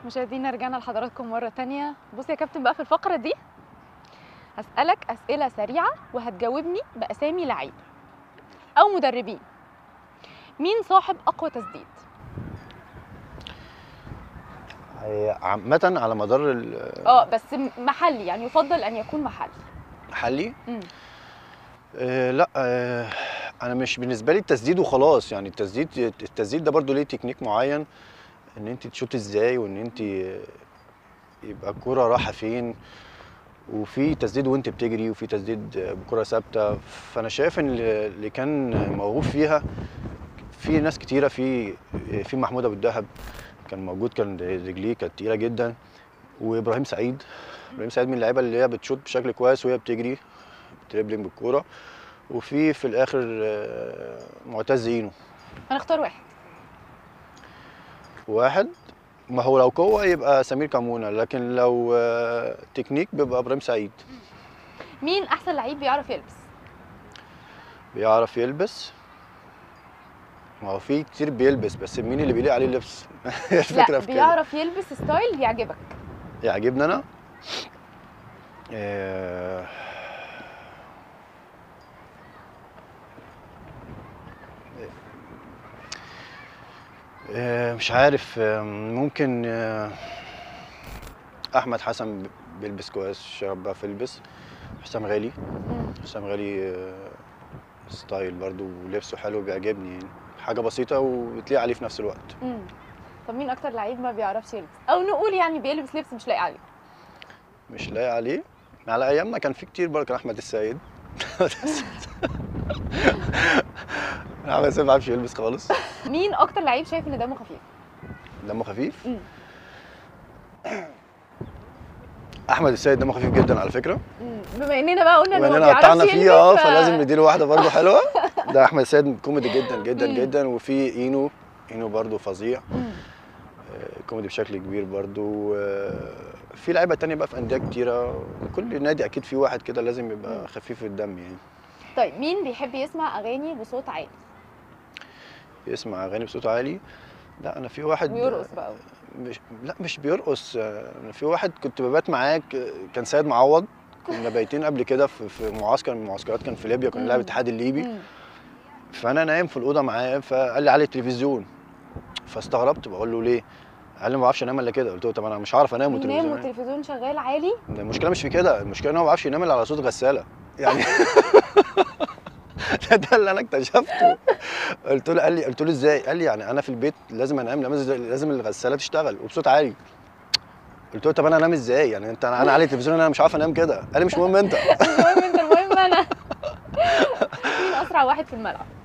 مشاهدينا رجعنا لحضراتكم مرة تانية بص يا كابتن بقى في الفقرة دي هسألك أسئلة سريعة وهتجاوبني بأسامي لعيبة أو مدربين مين صاحب أقوى تسديد؟ هي عامة على مدار اه بس م- محلي يعني يفضل أن يكون محلي الحلي مم. آه لا آه انا مش بالنسبه لي التسديد وخلاص يعني التسديد التسديد ده برضو ليه تكنيك معين ان انت تشوط ازاي وان انت يبقى الكرة رايحه فين وفي تسديد وانت بتجري وفي تسديد بكرة ثابته فانا شايف ان اللي كان موهوب فيها في ناس كتيره في في محمود ابو الدهب كان موجود كان رجليه كانت تقيله جدا وابراهيم سعيد ابراهيم سعيد من اللعيبه اللي هي بتشوط بشكل كويس وهي بتجري تريبلينج بالكوره وفي في الاخر آه، معتز اينو هنختار واحد واحد ما هو لو قوه يبقى سمير كمونه لكن لو آه، تكنيك بيبقى ابراهيم سعيد مين أحسن لعيب بيعرف يلبس؟ بيعرف يلبس ما هو في كتير بيلبس بس مين اللي بيليق عليه اللبس هي الفكره لا في كده بيعرف يلبس ستايل يعجبك يعجبني انا آه، آه، مش عارف آه، ممكن آه، احمد حسن بيلبس كويس شباب بقى يلبس حسام غالي مم. حسام غالي آه، ستايل برضو ولبسه حلو بيعجبني يعني حاجه بسيطه وبتليق عليه في نفس الوقت مم. طب مين أكتر لعيب ما بيعرفش يلبس؟ أو نقول يعني بيلبس لبس مش لايق عليه مش لايق عليه على ايامنا كان في كتير برضه كان احمد السيد احمد السيد ما بيعرفش يلبس خالص مين أكتر لعيب شايف إن دمه خفيف؟ دمه خفيف مم. احمد السيد دمه خفيف جدا على فكره مم. بما إننا بقى قلنا إنه ما واننا بيعرفش قطعنا يلبس فيه اه ف- فلازم نديله واحده برضه حلوه ده احمد السيد كوميدي جدا جدا مم. جدا وفي اينو اينو برضه فظيع مم. آه، كوميدي بشكل كبير برضه آه، في لعيبه تانية بقى في انديه كتيره كل نادي اكيد في واحد كده لازم مم. يبقى خفيف الدم يعني طيب مين بيحب يسمع اغاني بصوت عالي يسمع اغاني بصوت عالي لا انا في واحد ويرقص بقى مش لا مش بيرقص آه، انا في واحد كنت ببات معاه ك- كان سيد معوض كنا بايتين قبل كده في في معسكر من المعسكرات كان في ليبيا كنا مم. بنلعب الاتحاد الليبي مم. فانا نايم في الاوضه معاه فقال لي علي التلفزيون فاستغربت بقول له ليه قال لي ما بعرفش انام الا كده قلت له طب انا مش عارف انام بينام والتلفزيون والتلفزيون شغال عالي ده المشكله مش في كده المشكله ان هو ما بيعرفش ينام الا على صوت غساله يعني ده, ده اللي انا اكتشفته قلت له قال لي قلت له ازاي قال لي يعني انا في البيت لازم انام لازم لازم الغساله تشتغل وبصوت عالي قلت له طب انا انام ازاي يعني انت انا علي التلفزيون انا مش عارف انام كده قال لي مش مهم انت المهم انت المهم انا مين اسرع واحد في الملعب